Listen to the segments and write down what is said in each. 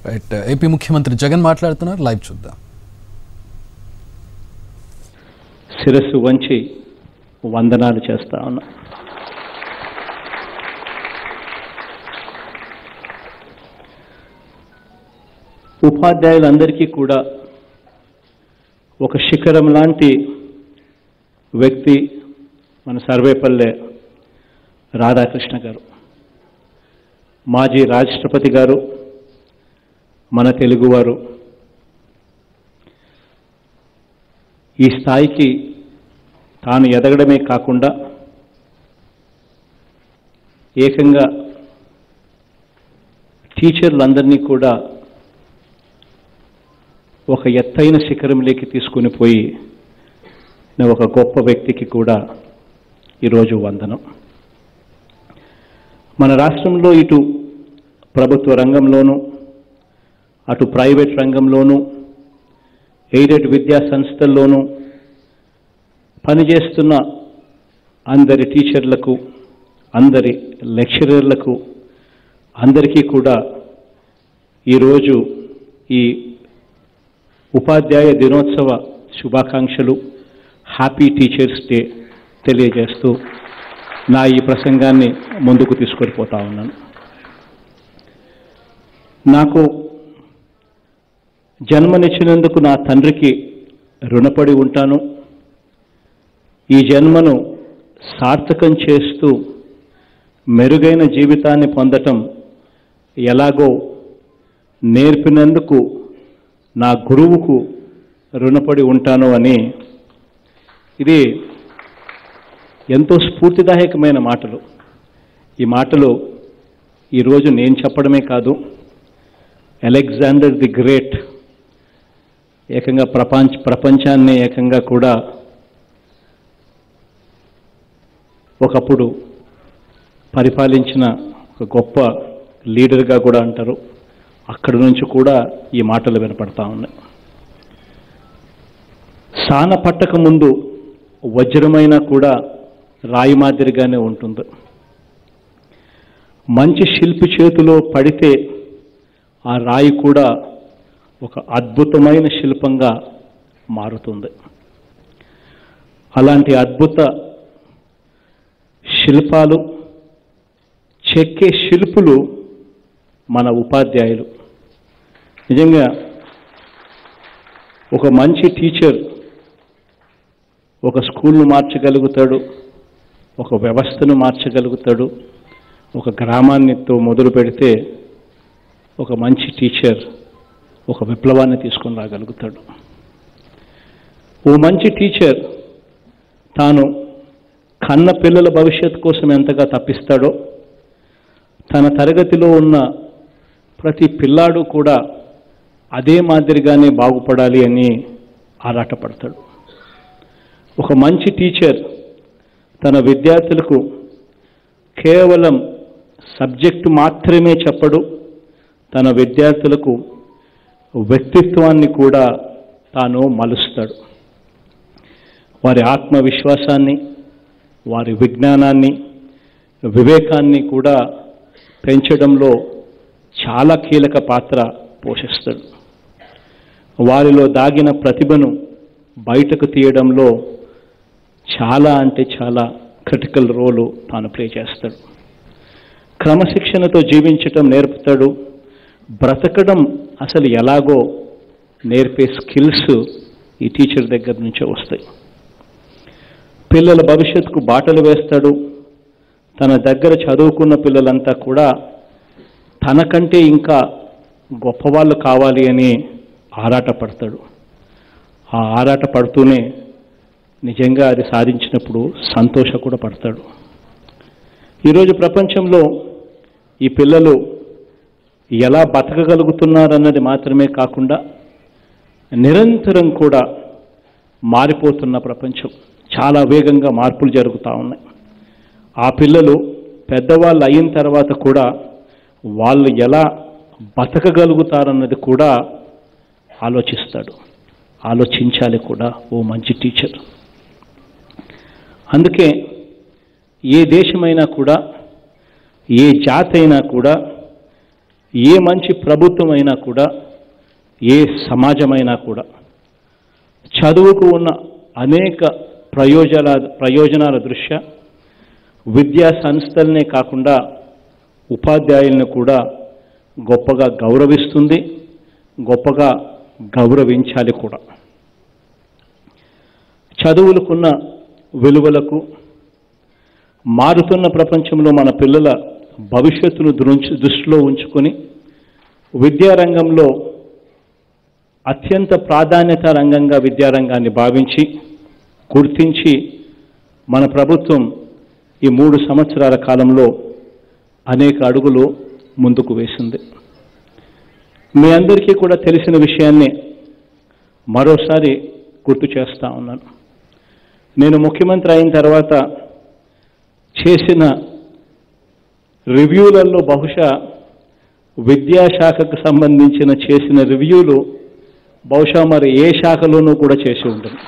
right AP ముఖ్యమంత్రి జగన్ మాట్లాడుతున్నారు live చూద్దాం శిరస్సు వంచి వందనాలు చేస్తా ఉన్నా ఉపాధ్యాయులందరికీ కూడా ఒక శిఖరం లాంటి వ్యక్తి మన సర్వేపల్లె రాధాకృష్ణ గారు మాజీ రాష్ట్రపతి గారు మన తెలుగువారు ఈ స్థాయికి తాను ఎదగడమే కాకుండా ఏకంగా టీచర్లందరినీ కూడా ఒక ఎత్తైన శిఖరంలోకి తీసుకుని పోయి ఒక గొప్ప వ్యక్తికి కూడా ఈరోజు వందనం మన రాష్ట్రంలో ఇటు ప్రభుత్వ రంగంలోనూ అటు ప్రైవేట్ రంగంలోనూ ఎయిడెడ్ విద్యా సంస్థల్లోనూ పనిచేస్తున్న అందరి టీచర్లకు అందరి లెక్చరర్లకు అందరికీ కూడా ఈరోజు ఈ ఉపాధ్యాయ దినోత్సవ శుభాకాంక్షలు హ్యాపీ టీచర్స్ డే తెలియజేస్తూ నా ఈ ప్రసంగాన్ని ముందుకు తీసుకొని పోతా ఉన్నాను నాకు జన్మనిచ్చినందుకు నా తండ్రికి రుణపడి ఉంటాను ఈ జన్మను సార్థకం చేస్తూ మెరుగైన జీవితాన్ని పొందటం ఎలాగో నేర్పినందుకు నా గురువుకు రుణపడి ఉంటాను అని ఇది ఎంతో స్ఫూర్తిదాయకమైన మాటలు ఈ మాటలు ఈరోజు నేను చెప్పడమే కాదు అలెగ్జాండర్ ది గ్రేట్ ఏకంగా ప్రపంచ ప్రపంచాన్ని ఏకంగా కూడా ఒకప్పుడు పరిపాలించిన ఒక గొప్ప లీడర్గా కూడా అంటారు అక్కడి నుంచి కూడా ఈ మాటలు వినపడతా ఉన్నాయి సాన పట్టక ముందు వజ్రమైన కూడా రాయి మాదిరిగానే ఉంటుంది మంచి శిల్పి చేతిలో పడితే ఆ రాయి కూడా ఒక అద్భుతమైన శిల్పంగా మారుతుంది అలాంటి అద్భుత శిల్పాలు చెక్కే శిల్పులు మన ఉపాధ్యాయులు నిజంగా ఒక మంచి టీచర్ ఒక స్కూల్ను మార్చగలుగుతాడు ఒక వ్యవస్థను మార్చగలుగుతాడు ఒక గ్రామాన్నితో మొదలు పెడితే ఒక మంచి టీచర్ ఒక విప్లవాన్ని తీసుకొని రాగలుగుతాడు ఓ మంచి టీచర్ తాను కన్న పిల్లల భవిష్యత్ కోసం ఎంతగా తప్పిస్తాడో తన తరగతిలో ఉన్న ప్రతి పిల్లాడు కూడా అదే మాదిరిగానే బాగుపడాలి అని ఆరాటపడతాడు ఒక మంచి టీచర్ తన విద్యార్థులకు కేవలం సబ్జెక్టు మాత్రమే చెప్పడు తన విద్యార్థులకు వ్యక్తిత్వాన్ని కూడా తాను మలుస్తాడు వారి ఆత్మవిశ్వాసాన్ని వారి విజ్ఞానాన్ని వివేకాన్ని కూడా పెంచడంలో చాలా కీలక పాత్ర పోషిస్తాడు వారిలో దాగిన ప్రతిభను బయటకు తీయడంలో చాలా అంటే చాలా క్రిటికల్ రోలు తాను ప్లే చేస్తాడు క్రమశిక్షణతో జీవించటం నేర్పుతాడు బ్రతకడం అసలు ఎలాగో నేర్పే స్కిల్స్ ఈ టీచర్ దగ్గర నుంచే వస్తాయి పిల్లల భవిష్యత్తుకు బాటలు వేస్తాడు తన దగ్గర చదువుకున్న పిల్లలంతా కూడా తనకంటే ఇంకా గొప్పవాళ్ళు కావాలి అని ఆరాటపడతాడు ఆ ఆరాట పడుతూనే నిజంగా అది సాధించినప్పుడు సంతోష కూడా పడతాడు ఈరోజు ప్రపంచంలో ఈ పిల్లలు ఎలా బతకగలుగుతున్నారన్నది మాత్రమే కాకుండా నిరంతరం కూడా మారిపోతున్న ప్రపంచం చాలా వేగంగా మార్పులు జరుగుతూ ఉన్నాయి ఆ పిల్లలు పెద్దవాళ్ళు అయిన తర్వాత కూడా వాళ్ళు ఎలా బతకగలుగుతారన్నది కూడా ఆలోచిస్తాడు ఆలోచించాలి కూడా ఓ మంచి టీచర్ అందుకే ఏ దేశమైనా కూడా ఏ జాతి అయినా కూడా ఏ మంచి ప్రభుత్వం అయినా కూడా ఏ సమాజమైనా కూడా చదువుకు ఉన్న అనేక ప్రయోజనాల ప్రయోజనాల దృష్ట్యా విద్యా సంస్థలనే కాకుండా ఉపాధ్యాయులను కూడా గొప్పగా గౌరవిస్తుంది గొప్పగా గౌరవించాలి కూడా చదువులకున్న విలువలకు మారుతున్న ప్రపంచంలో మన పిల్లల భవిష్యత్తును దృంచి దృష్టిలో ఉంచుకొని విద్యారంగంలో అత్యంత ప్రాధాన్యత రంగంగా విద్యారంగాన్ని భావించి గుర్తించి మన ప్రభుత్వం ఈ మూడు సంవత్సరాల కాలంలో అనేక అడుగులు ముందుకు వేసింది మీ అందరికీ కూడా తెలిసిన విషయాన్ని మరోసారి గుర్తు చేస్తా ఉన్నాను నేను ముఖ్యమంత్రి అయిన తర్వాత చేసిన రివ్యూలలో బహుశా విద్యాశాఖకు సంబంధించిన చేసిన రివ్యూలు బహుశా మరి ఏ శాఖలోనూ కూడా చేసి ఉంటుంది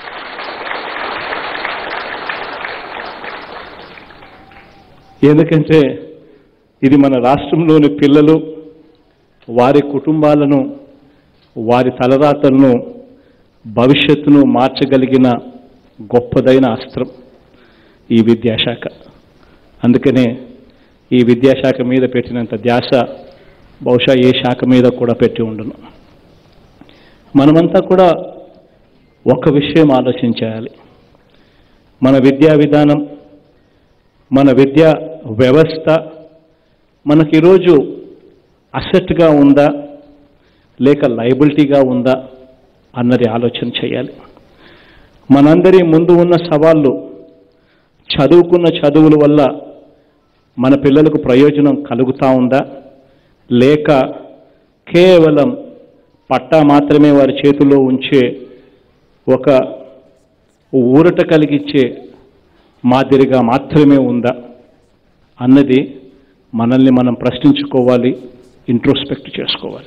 ఎందుకంటే ఇది మన రాష్ట్రంలోని పిల్లలు వారి కుటుంబాలను వారి తలరాతలను భవిష్యత్తును మార్చగలిగిన గొప్పదైన అస్త్రం ఈ విద్యాశాఖ అందుకనే ఈ విద్యాశాఖ మీద పెట్టినంత ధ్యాస బహుశా ఏ శాఖ మీద కూడా పెట్టి ఉండను మనమంతా కూడా ఒక విషయం ఆలోచించాలి మన విద్యా విధానం మన విద్యా వ్యవస్థ మనకి ఈరోజు అసెట్గా ఉందా లేక లయబిలిటీగా ఉందా అన్నది ఆలోచన చేయాలి మనందరి ముందు ఉన్న సవాళ్ళు చదువుకున్న చదువుల వల్ల మన పిల్లలకు ప్రయోజనం కలుగుతూ ఉందా లేక కేవలం పట్టా మాత్రమే వారి చేతిలో ఉంచే ఒక ఊరట కలిగించే మాదిరిగా మాత్రమే ఉందా అన్నది మనల్ని మనం ప్రశ్నించుకోవాలి ఇంట్రోస్పెక్ట్ చేసుకోవాలి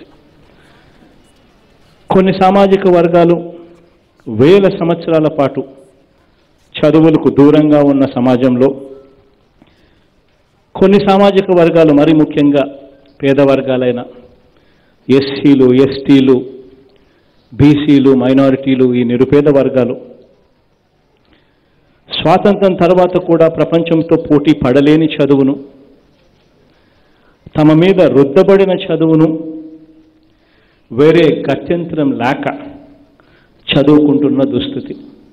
కొన్ని సామాజిక వర్గాలు వేల సంవత్సరాల పాటు చదువులకు దూరంగా ఉన్న సమాజంలో కొన్ని సామాజిక వర్గాలు మరి ముఖ్యంగా పేద వర్గాలైన ఎస్సీలు ఎస్టీలు బీసీలు మైనారిటీలు ఈ నిరుపేద వర్గాలు స్వాతంత్రం తర్వాత కూడా ప్రపంచంతో పోటీ పడలేని చదువును తమ మీద రుద్దబడిన చదువును వేరే గత్యంతరం లేక చదువుకుంటున్న దుస్థితి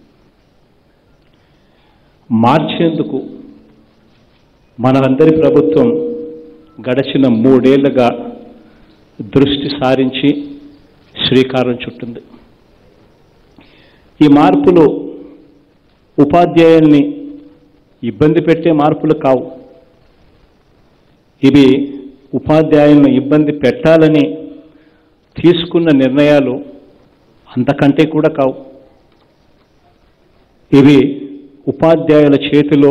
మార్చేందుకు మనందరి ప్రభుత్వం గడిచిన మూడేళ్లుగా దృష్టి సారించి శ్రీకారం చుట్టింది ఈ మార్పులు ఉపాధ్యాయుల్ని ఇబ్బంది పెట్టే మార్పులు కావు ఇవి ఉపాధ్యాయులను ఇబ్బంది పెట్టాలని తీసుకున్న నిర్ణయాలు అంతకంటే కూడా కావు ఇవి ఉపాధ్యాయుల చేతిలో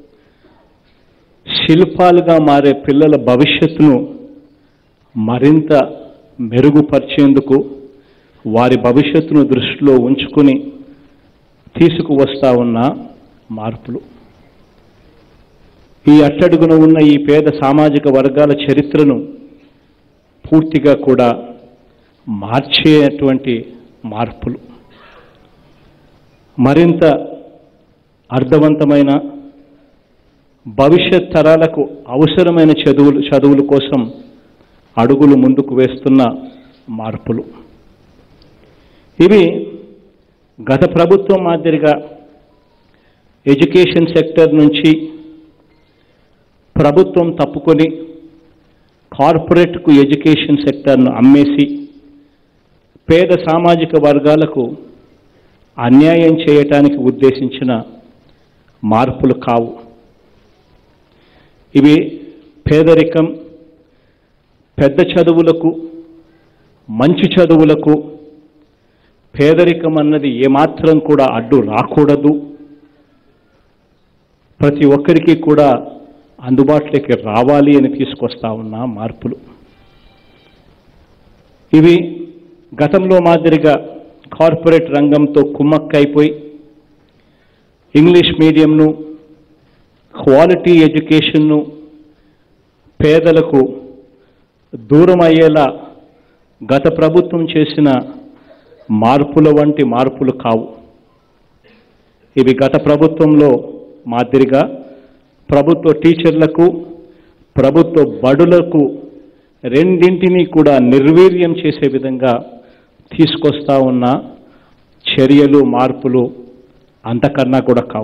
శిల్పాలుగా మారే పిల్లల భవిష్యత్తును మరింత మెరుగుపరిచేందుకు వారి భవిష్యత్తును దృష్టిలో ఉంచుకుని తీసుకువస్తా ఉన్న మార్పులు ఈ అట్టడుగున ఉన్న ఈ పేద సామాజిక వర్గాల చరిత్రను పూర్తిగా కూడా మార్చేటువంటి మార్పులు మరింత అర్థవంతమైన భవిష్యత్ తరాలకు అవసరమైన చదువులు చదువుల కోసం అడుగులు ముందుకు వేస్తున్న మార్పులు ఇవి గత ప్రభుత్వం మాదిరిగా ఎడ్యుకేషన్ సెక్టర్ నుంచి ప్రభుత్వం తప్పుకొని కార్పొరేట్కు ఎడ్యుకేషన్ సెక్టర్ను అమ్మేసి పేద సామాజిక వర్గాలకు అన్యాయం చేయటానికి ఉద్దేశించిన మార్పులు కావు ఇవి పేదరికం పెద్ద చదువులకు మంచి చదువులకు పేదరికం అన్నది ఏమాత్రం కూడా అడ్డు రాకూడదు ప్రతి ఒక్కరికి కూడా అందుబాటులోకి రావాలి అని తీసుకొస్తా ఉన్న మార్పులు ఇవి గతంలో మాదిరిగా కార్పొరేట్ రంగంతో కుమ్మక్కైపోయి ఇంగ్లీష్ మీడియంను క్వాలిటీ ఎడ్యుకేషన్ను పేదలకు దూరం అయ్యేలా గత ప్రభుత్వం చేసిన మార్పుల వంటి మార్పులు కావు ఇవి గత ప్రభుత్వంలో మాదిరిగా ప్రభుత్వ టీచర్లకు ప్రభుత్వ బడులకు రెండింటినీ కూడా నిర్వీర్యం చేసే విధంగా తీసుకొస్తా ఉన్న చర్యలు మార్పులు అంతకన్నా కూడా కావు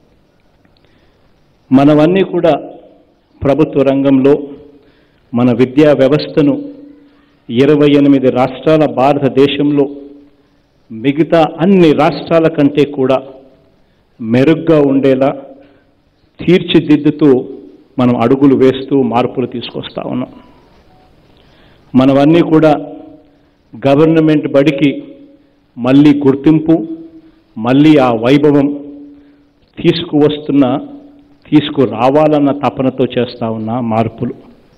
మనవన్నీ కూడా ప్రభుత్వ రంగంలో మన విద్యా వ్యవస్థను ఇరవై ఎనిమిది రాష్ట్రాల భారతదేశంలో మిగతా అన్ని రాష్ట్రాల కంటే కూడా మెరుగ్గా ఉండేలా తీర్చిదిద్దుతూ మనం అడుగులు వేస్తూ మార్పులు తీసుకొస్తా ఉన్నాం మనవన్నీ కూడా గవర్నమెంట్ బడికి మళ్ళీ గుర్తింపు మళ్ళీ ఆ వైభవం తీసుకువస్తున్న తీసుకురావాలన్న తపనతో చేస్తా ఉన్న మార్పులు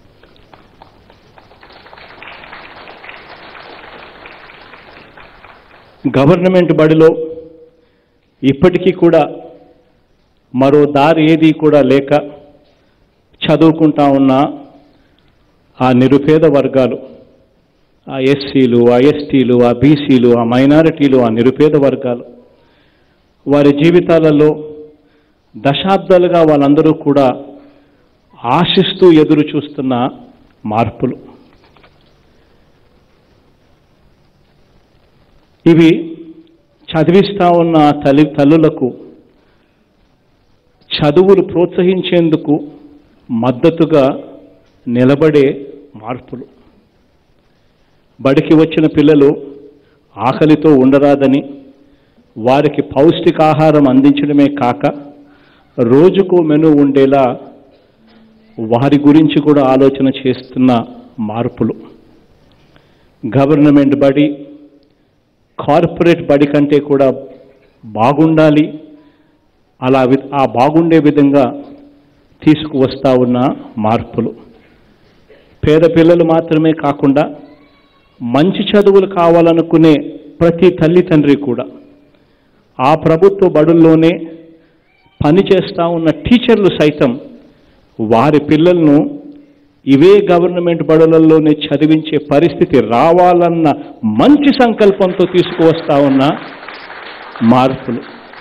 గవర్నమెంట్ బడిలో ఇప్పటికీ కూడా మరో దారి ఏది కూడా లేక చదువుకుంటా ఉన్న ఆ నిరుపేద వర్గాలు ఆ ఎస్సీలు ఆ ఎస్టీలు ఆ బీసీలు ఆ మైనారిటీలు ఆ నిరుపేద వర్గాలు వారి జీవితాలలో దశాబ్దాలుగా వాళ్ళందరూ కూడా ఆశిస్తూ ఎదురు చూస్తున్న మార్పులు ఇవి చదివిస్తా ఉన్న తల్లి తల్లులకు చదువులు ప్రోత్సహించేందుకు మద్దతుగా నిలబడే మార్పులు బడికి వచ్చిన పిల్లలు ఆకలితో ఉండరాదని వారికి పౌష్టికాహారం అందించడమే కాక రోజుకు మెను ఉండేలా వారి గురించి కూడా ఆలోచన చేస్తున్న మార్పులు గవర్నమెంట్ బడి కార్పొరేట్ బడి కంటే కూడా బాగుండాలి అలా వి- ఆ బాగుండే విధంగా తీసుకువస్తా ఉన్న మార్పులు పేద పిల్లలు మాత్రమే కాకుండా మంచి చదువులు కావాలనుకునే ప్రతి తల్లి తండ్రి కూడా ఆ ప్రభుత్వ బడుల్లోనే పనిచేస్తా ఉన్న టీచర్లు సైతం వారి పిల్లలను ఇవే గవర్నమెంట్ బడులలోనే చదివించే పరిస్థితి రావాలన్న మంచి సంకల్పంతో తీసుకువస్తా ఉన్న మార్పులు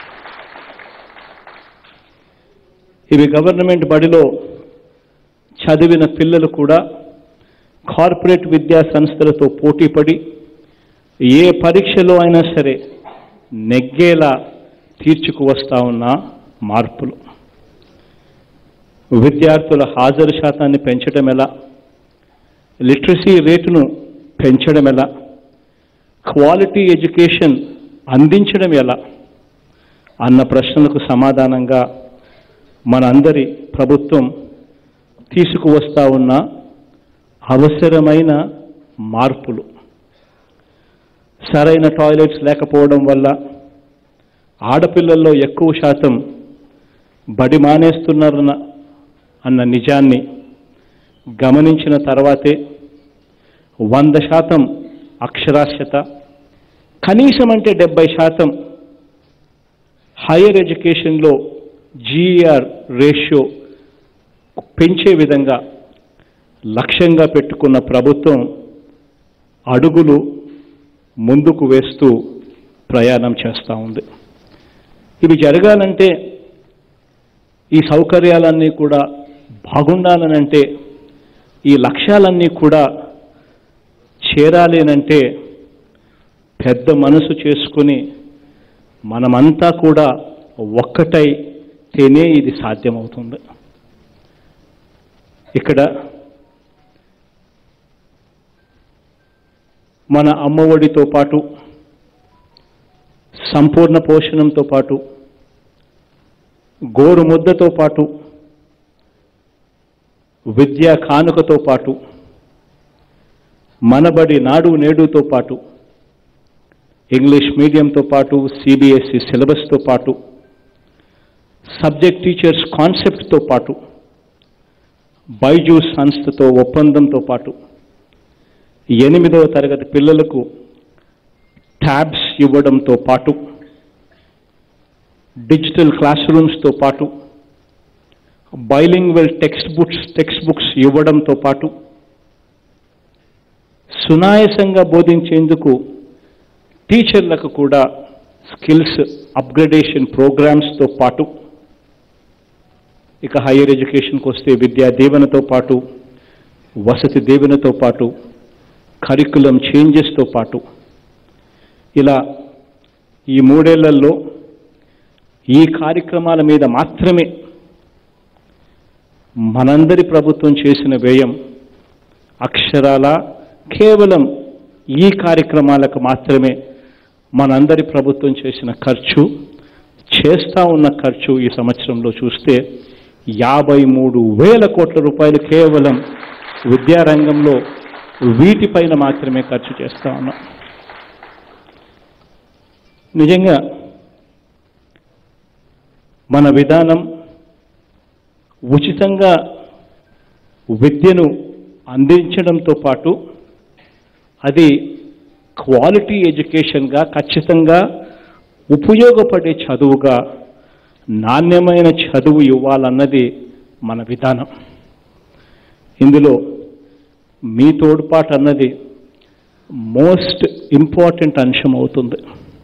ఇవి గవర్నమెంట్ బడిలో చదివిన పిల్లలు కూడా కార్పొరేట్ విద్యా సంస్థలతో పోటీపడి ఏ పరీక్షలో అయినా సరే నెగ్గేలా తీర్చుకువస్తా ఉన్న మార్పులు విద్యార్థుల హాజరు శాతాన్ని పెంచడం ఎలా లిటరసీ రేటును పెంచడం ఎలా క్వాలిటీ ఎడ్యుకేషన్ అందించడం ఎలా అన్న ప్రశ్నలకు సమాధానంగా మనందరి ప్రభుత్వం తీసుకువస్తా ఉన్న అవసరమైన మార్పులు సరైన టాయిలెట్స్ లేకపోవడం వల్ల ఆడపిల్లల్లో ఎక్కువ శాతం బడి మానేస్తున్నారన్న అన్న నిజాన్ని గమనించిన తర్వాతే వంద శాతం అక్షరాస్యత కనీసం అంటే డెబ్బై శాతం హైయర్ ఎడ్యుకేషన్లో జీఆర్ రేషియో పెంచే విధంగా లక్ష్యంగా పెట్టుకున్న ప్రభుత్వం అడుగులు ముందుకు వేస్తూ ప్రయాణం చేస్తూ ఉంది ఇవి జరగాలంటే ఈ సౌకర్యాలన్నీ కూడా బాగుండాలనంటే ఈ లక్ష్యాలన్నీ కూడా చేరాలేనంటే పెద్ద మనసు చేసుకుని మనమంతా కూడా ఒక్కటై తేనే ఇది సాధ్యమవుతుంది ఇక్కడ మన అమ్మఒడితో పాటు సంపూర్ణ పోషణంతో పాటు గోరు ముద్దతో పాటు విద్యా కానుకతో పాటు మనబడి నాడు నేడుతో పాటు ఇంగ్లీష్ మీడియంతో పాటు సిబిఎస్ఈ సిలబస్తో పాటు సబ్జెక్ట్ టీచర్స్ కాన్సెప్ట్తో పాటు బైజూస్ సంస్థతో ఒప్పందంతో పాటు ఎనిమిదవ తరగతి పిల్లలకు ట్యాబ్స్ ఇవ్వడంతో పాటు డిజిటల్ క్లాస్ రూమ్స్తో పాటు bilingual textbooks textbooks ఇవ్వడంతో పాటు సునాయసంగా బోధించేందుకు టీచర్లకు కూడా స్కిల్స్ అప్గ్రేడేషన్ ప్రోగ్రామ్స్తో పాటు ఇక హైయర్ ఎడ్యుకేషన్కి వస్తే విద్యా దీవెనతో పాటు వసతి దీవెనతో పాటు కరికులం చేంజెస్తో పాటు ఇలా ఈ మూడేళ్లలో ఈ కార్యక్రమాల మీద మాత్రమే మనందరి ప్రభుత్వం చేసిన వ్యయం అక్షరాల కేవలం ఈ కార్యక్రమాలకు మాత్రమే మనందరి ప్రభుత్వం చేసిన ఖర్చు చేస్తా ఉన్న ఖర్చు ఈ సంవత్సరంలో చూస్తే యాభై మూడు వేల కోట్ల రూపాయలు కేవలం విద్యారంగంలో వీటిపైన మాత్రమే ఖర్చు చేస్తా ఉన్నాం నిజంగా మన విధానం ఉచితంగా విద్యను అందించడంతో పాటు అది క్వాలిటీ ఎడ్యుకేషన్గా ఖచ్చితంగా ఉపయోగపడే చదువుగా నాణ్యమైన చదువు ఇవ్వాలన్నది మన విధానం ఇందులో మీ తోడ్పాటు అన్నది మోస్ట్ ఇంపార్టెంట్ అంశం అవుతుంది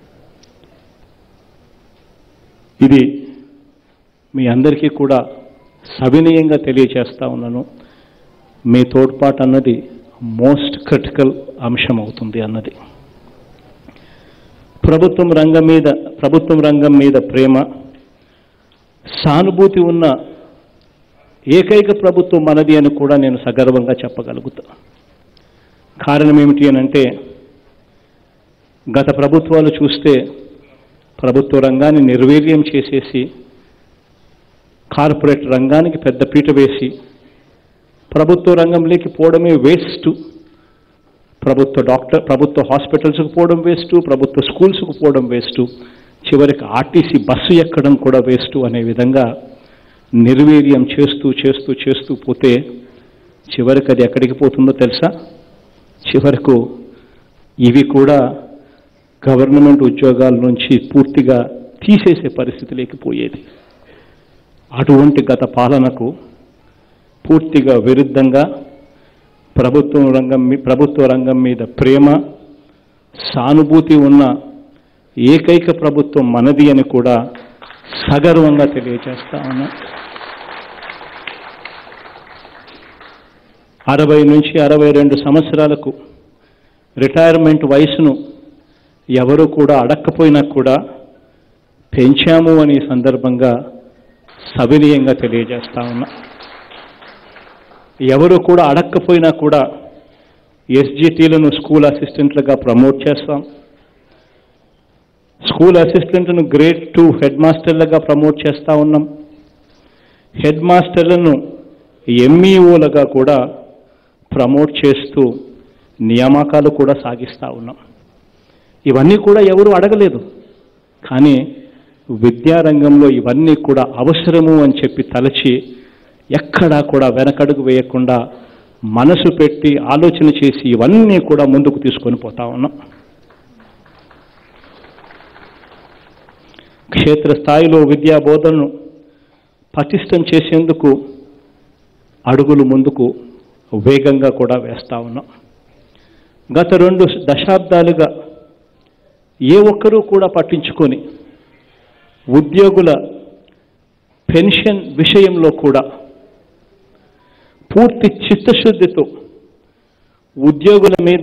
ఇది మీ అందరికీ కూడా సవినయంగా తెలియచేస్తా ఉన్నాను మీ తోడ్పాటు అన్నది మోస్ట్ క్రిటికల్ అంశం అవుతుంది అన్నది ప్రభుత్వం రంగం మీద ప్రభుత్వం రంగం మీద ప్రేమ సానుభూతి ఉన్న ఏకైక ప్రభుత్వం మనది అని కూడా నేను సగర్వంగా చెప్పగలుగుతా కారణం ఏమిటి అని అంటే గత ప్రభుత్వాలు చూస్తే ప్రభుత్వ రంగాన్ని నిర్వీర్యం చేసేసి కార్పొరేట్ రంగానికి పెద్ద పీట వేసి ప్రభుత్వ రంగంలోకి పోవడమే వేస్ట్ ప్రభుత్వ డాక్టర్ ప్రభుత్వ హాస్పిటల్స్కి పోవడం వేస్ట్ ప్రభుత్వ స్కూల్స్కి పోవడం వేస్ట్ చివరికి ఆర్టీసీ బస్సు ఎక్కడం కూడా వేస్ట్ అనే విధంగా నిర్వీర్యం చేస్తూ చేస్తూ చేస్తూ పోతే చివరికి అది ఎక్కడికి పోతుందో తెలుసా చివరకు ఇవి కూడా గవర్నమెంట్ ఉద్యోగాల నుంచి పూర్తిగా తీసేసే పరిస్థితిలోకి పోయేది అటువంటి గత పాలనకు పూర్తిగా విరుద్ధంగా ప్రభుత్వం రంగం మీ ప్రభుత్వ రంగం మీద ప్రేమ సానుభూతి ఉన్న ఏకైక ప్రభుత్వం మనది అని కూడా సగర్వంగా తెలియజేస్తా ఉన్నా అరవై నుంచి అరవై రెండు సంవత్సరాలకు రిటైర్మెంట్ వయసును ఎవరు కూడా అడక్కపోయినా కూడా పెంచాము అని ఈ సందర్భంగా సవినీయంగా తెలియజేస్తా ఉన్నా ఎవరు కూడా అడక్కపోయినా కూడా ఎస్జిటీలను స్కూల్ అసిస్టెంట్లుగా ప్రమోట్ చేస్తాం స్కూల్ అసిస్టెంట్లను గ్రేడ్ టూ హెడ్ మాస్టర్లుగా ప్రమోట్ చేస్తూ ఉన్నాం హెడ్ మాస్టర్లను ఎంఈఓలుగా కూడా ప్రమోట్ చేస్తూ నియామకాలు కూడా సాగిస్తూ ఉన్నాం ఇవన్నీ కూడా ఎవరు అడగలేదు కానీ విద్యారంగంలో ఇవన్నీ కూడా అవసరము అని చెప్పి తలచి ఎక్కడా కూడా వెనకడుగు వేయకుండా మనసు పెట్టి ఆలోచన చేసి ఇవన్నీ కూడా ముందుకు తీసుకొని పోతా ఉన్నాం క్షేత్రస్థాయిలో విద్యా బోధనను పటిష్టం చేసేందుకు అడుగులు ముందుకు వేగంగా కూడా వేస్తా ఉన్నాం గత రెండు దశాబ్దాలుగా ఏ ఒక్కరూ కూడా పట్టించుకొని ఉద్యోగుల పెన్షన్ విషయంలో కూడా పూర్తి చిత్తశుద్ధితో ఉద్యోగుల మీద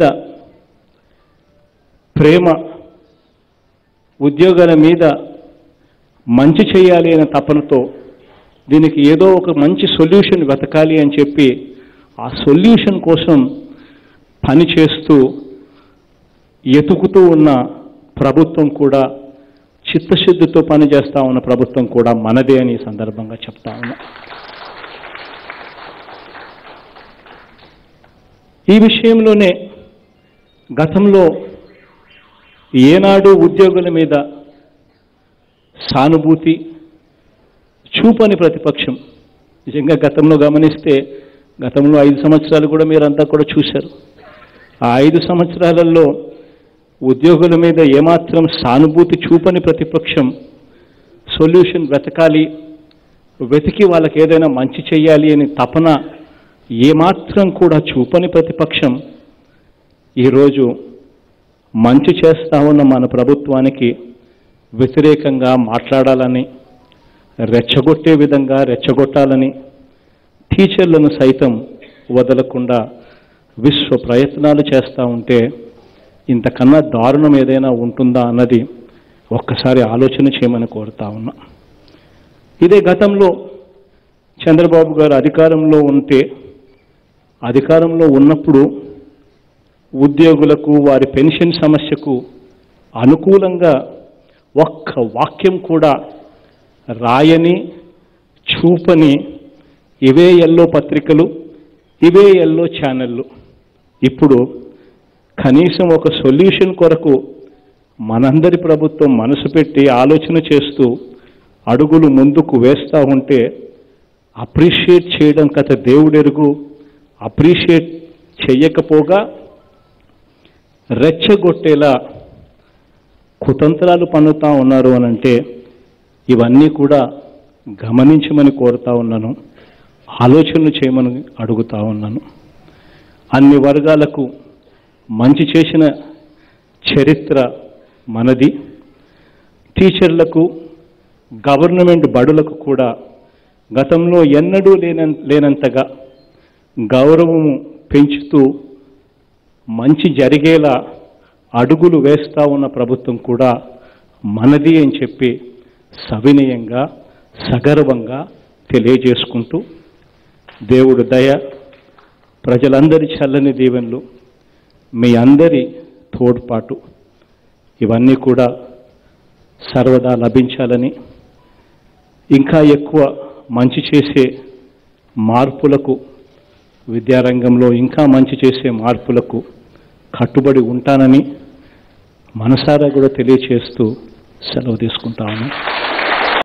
ప్రేమ ఉద్యోగుల మీద మంచి చేయాలి అనే తపనతో దీనికి ఏదో ఒక మంచి సొల్యూషన్ వెతకాలి అని చెప్పి ఆ సొల్యూషన్ కోసం పని చేస్తూ ఎతుకుతూ ఉన్న ప్రభుత్వం కూడా చిత్తశుద్ధితో పనిచేస్తా ఉన్న ప్రభుత్వం కూడా మనదే అని ఈ సందర్భంగా చెప్తా ఉన్నా ఈ విషయంలోనే గతంలో ఏనాడు ఉద్యోగుల మీద సానుభూతి చూపని ప్రతిపక్షం నిజంగా గతంలో గమనిస్తే గతంలో ఐదు సంవత్సరాలు కూడా మీరంతా కూడా చూశారు ఆ ఐదు సంవత్సరాలలో ఉద్యోగుల మీద ఏమాత్రం సానుభూతి చూపని ప్రతిపక్షం సొల్యూషన్ వెతకాలి వెతికి వాళ్ళకి ఏదైనా మంచి చేయాలి అని తపన ఏమాత్రం కూడా చూపని ప్రతిపక్షం ఈరోజు మంచి చేస్తా ఉన్న మన ప్రభుత్వానికి వ్యతిరేకంగా మాట్లాడాలని రెచ్చగొట్టే విధంగా రెచ్చగొట్టాలని టీచర్లను సైతం వదలకుండా విశ్వ ప్రయత్నాలు చేస్తూ ఉంటే ఇంతకన్నా దారుణం ఏదైనా ఉంటుందా అన్నది ఒక్కసారి ఆలోచన చేయమని కోరుతా ఉన్నా ఇదే గతంలో చంద్రబాబు గారు అధికారంలో ఉంటే అధికారంలో ఉన్నప్పుడు ఉద్యోగులకు వారి పెన్షన్ సమస్యకు అనుకూలంగా ఒక్క వాక్యం కూడా రాయని చూపని ఇవే ఎల్లో పత్రికలు ఇవే ఎల్లో ఛానళ్ళు ఇప్పుడు కనీసం ఒక సొల్యూషన్ కొరకు మనందరి ప్రభుత్వం మనసు పెట్టి ఆలోచన చేస్తూ అడుగులు ముందుకు వేస్తూ ఉంటే అప్రిషియేట్ చేయడం కథ దేవుడెరుగు అప్రిషియేట్ చెయ్యకపోగా రెచ్చగొట్టేలా కుతంత్రాలు పన్నుతా ఉన్నారు అని అంటే ఇవన్నీ కూడా గమనించమని కోరుతా ఉన్నాను ఆలోచనలు చేయమని అడుగుతా ఉన్నాను అన్ని వర్గాలకు మంచి చేసిన చరిత్ర మనది టీచర్లకు గవర్నమెంట్ బడులకు కూడా గతంలో ఎన్నడూ లేన లేనంతగా గౌరవము పెంచుతూ మంచి జరిగేలా అడుగులు వేస్తా ఉన్న ప్రభుత్వం కూడా మనది అని చెప్పి సవినయంగా సగర్వంగా తెలియజేసుకుంటూ దేవుడు దయ ప్రజలందరి చల్లని దీవెనలు మీ అందరి తోడ్పాటు ఇవన్నీ కూడా సర్వదా లభించాలని ఇంకా ఎక్కువ మంచి చేసే మార్పులకు విద్యారంగంలో ఇంకా మంచి చేసే మార్పులకు కట్టుబడి ఉంటానని మనసారా కూడా తెలియచేస్తూ సెలవు తీసుకుంటా ఉన్నాను